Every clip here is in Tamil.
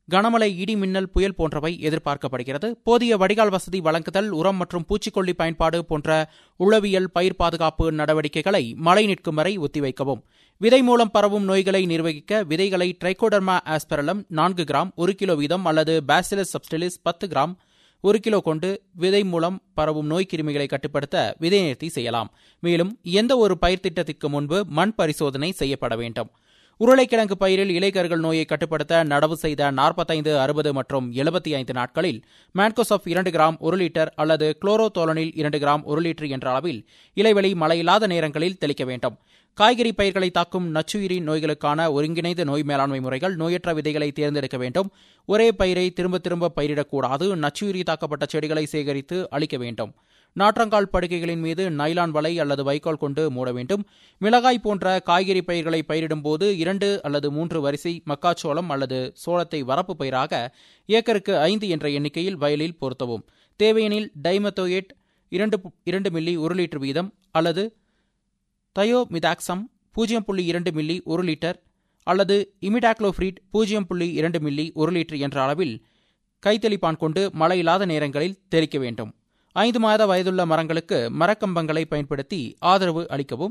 கனமழை இடி மின்னல் புயல் போன்றவை எதிர்பார்க்கப்படுகிறது போதிய வடிகால் வசதி வழங்குதல் உரம் மற்றும் பூச்சிக்கொல்லி பயன்பாடு போன்ற உளவியல் பயிர் பாதுகாப்பு நடவடிக்கைகளை மழை நிற்கும் வரை ஒத்திவைக்கவும் விதை மூலம் பரவும் நோய்களை நிர்வகிக்க விதைகளை ட்ரைகோடர்மா ஆஸ்பெரலம் நான்கு கிராம் ஒரு கிலோ வீதம் அல்லது பாசிலஸ் சப்ஸ்டிலிஸ் பத்து கிராம் ஒரு கிலோ கொண்டு விதை மூலம் பரவும் நோய் கிருமிகளை கட்டுப்படுத்த விதை நேர்த்தி செய்யலாம் மேலும் எந்த ஒரு பயிர் திட்டத்திற்கு முன்பு மண் பரிசோதனை செய்யப்பட வேண்டும் உருளைக்கிழங்கு பயிரில் இலைக்கருகள் நோயை கட்டுப்படுத்த நடவு செய்த நாற்பத்தைந்து அறுபது மற்றும் எழுபத்தி ஐந்து நாட்களில் மேன்கோசப் இரண்டு கிராம் ஒரு லிட்டர் அல்லது குளோரோதோலனில் இரண்டு கிராம் ஒரு லிட்டர் என்ற அளவில் இலைவெளி மழையில்லாத நேரங்களில் தெளிக்க வேண்டும் காய்கறி பயிர்களை தாக்கும் நச்சுயிரி நோய்களுக்கான ஒருங்கிணைந்த நோய் மேலாண்மை முறைகள் நோயற்ற விதைகளை தேர்ந்தெடுக்க வேண்டும் ஒரே பயிரை திரும்ப திரும்ப பயிரிடக்கூடாது நச்சுயிரி தாக்கப்பட்ட செடிகளை சேகரித்து அளிக்க வேண்டும் நாற்றங்கால் படுக்கைகளின் மீது நைலான் வலை அல்லது வைக்கோல் கொண்டு மூட வேண்டும் மிளகாய் போன்ற காய்கறி பயிர்களை பயிரிடும்போது இரண்டு அல்லது மூன்று வரிசை மக்காச்சோளம் அல்லது சோளத்தை வரப்பு பயிராக ஏக்கருக்கு ஐந்து என்ற எண்ணிக்கையில் வயலில் பொருத்தவும் தேவையெனில் டைமத்தோயேட் இரண்டு இரண்டு மில்லி ஒரு லிட்டர் வீதம் அல்லது தயோமிதாக்சம் பூஜ்ஜியம் புள்ளி இரண்டு மில்லி ஒரு லிட்டர் அல்லது இமிடாக்ளோஃப்ரீட் பூஜ்ஜியம் புள்ளி இரண்டு மில்லி ஒரு லிட்டர் என்ற அளவில் கைத்தெளிப்பான் கொண்டு மழை இல்லாத நேரங்களில் தெளிக்க வேண்டும் ஐந்து மாத வயதுள்ள மரங்களுக்கு மரக்கம்பங்களை பயன்படுத்தி ஆதரவு அளிக்கவும்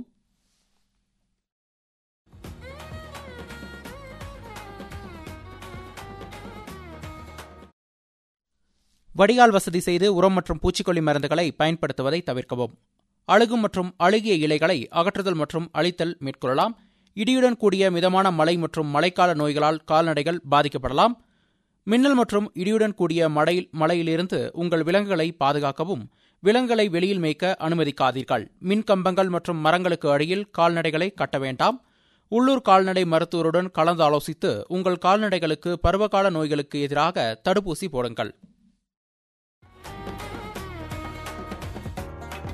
வடிகால் வசதி செய்து உரம் மற்றும் பூச்சிக்கொல்லி மருந்துகளை பயன்படுத்துவதை தவிர்க்கவும் அழுகும் மற்றும் அழுகிய இலைகளை அகற்றுதல் மற்றும் அழித்தல் மேற்கொள்ளலாம் இடியுடன் கூடிய மிதமான மழை மற்றும் மழைக்கால நோய்களால் கால்நடைகள் பாதிக்கப்படலாம் மின்னல் மற்றும் இடியுடன் கூடிய மழை மழையிலிருந்து உங்கள் விலங்குகளை பாதுகாக்கவும் விலங்குகளை வெளியில் மேய்க்க அனுமதிக்காதீர்கள் மின் கம்பங்கள் மற்றும் மரங்களுக்கு அடியில் கால்நடைகளை கட்ட வேண்டாம் உள்ளூர் கால்நடை மருத்துவருடன் கலந்து ஆலோசித்து உங்கள் கால்நடைகளுக்கு பருவகால நோய்களுக்கு எதிராக தடுப்பூசி போடுங்கள்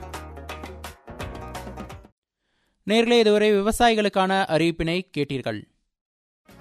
நேர்களே இதுவரை விவசாயிகளுக்கான அறிவிப்பினை கேட்டீர்கள்